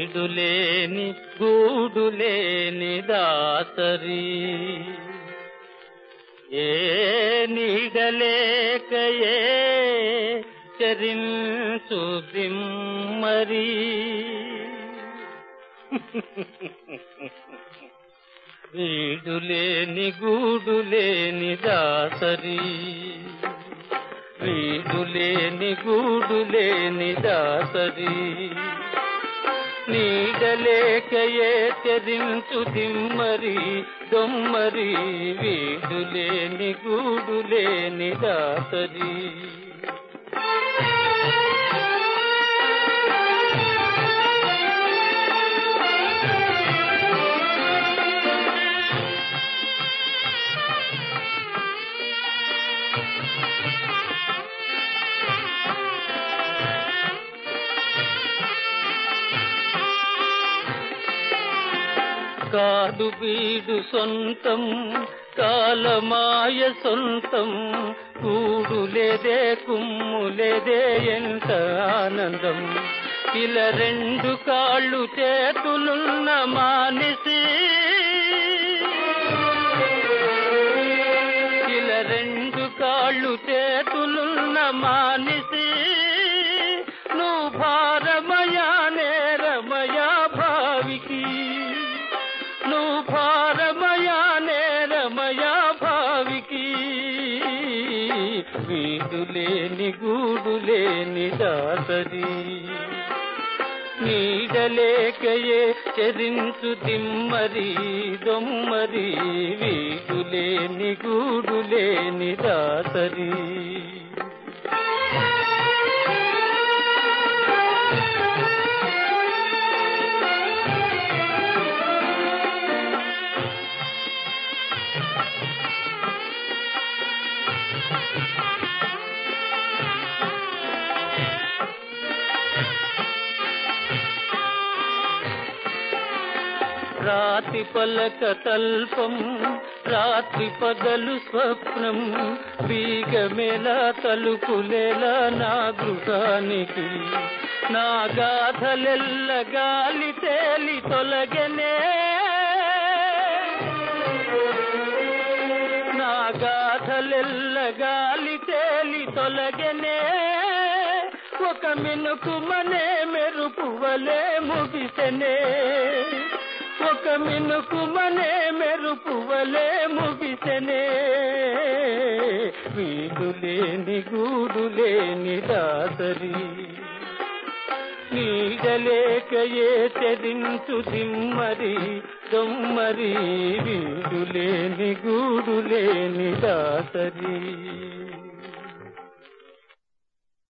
వీడులేని గూడులేని దాసరి ఏ నీడలేక ఏ చరించు దిమ్మరి వీడులేని గూడులేని దాసరి వీడులేని గూడులేని దాసరి నీడలేకయే తెరించు దిమ్మరి దొమ్మరి వీడులేని గూడులేని దాసరి కాడు బీడు సొంతం కాలమాయ సొంతం కూడు లేదే కుమ్ము లేదే ఎంత ఆనందం ఇలా రెండు కాళ్ళు చేతులున్న మానిసి ఇలా రెండు కాళ్ళు చేతులున్న మానిసి నువ్వు భారమయా నేరమయా భావికి నువ్వు భారమయా నేరమయా భావికి వీడులేని గూడులేని దాసరి నీడలేకయే చెరించు దిమ్మరి దొమ్మరి వీడులేని గూడులేని దాసరి రాతి పలక తల్పం రాత్రి పగలు స్వప్నం బీగమేలా తలుపులేలా నా గృహానికి నా గాథలెల్ల గాలి తేలి తొలగనే నా గాథలెల్ల గాలి తేలి తొలగనే ఒక మినుకు మనే మెరుపువలే ముగిసెనే ఒక మినుకు మనే మెరుపువలే ముగిసెనే వీడులేని గూడులేని దాసరి నీడలేకయే తెరించు దిమ్మరి దొమ్మరి వీడులేని గూడులేని దాసరి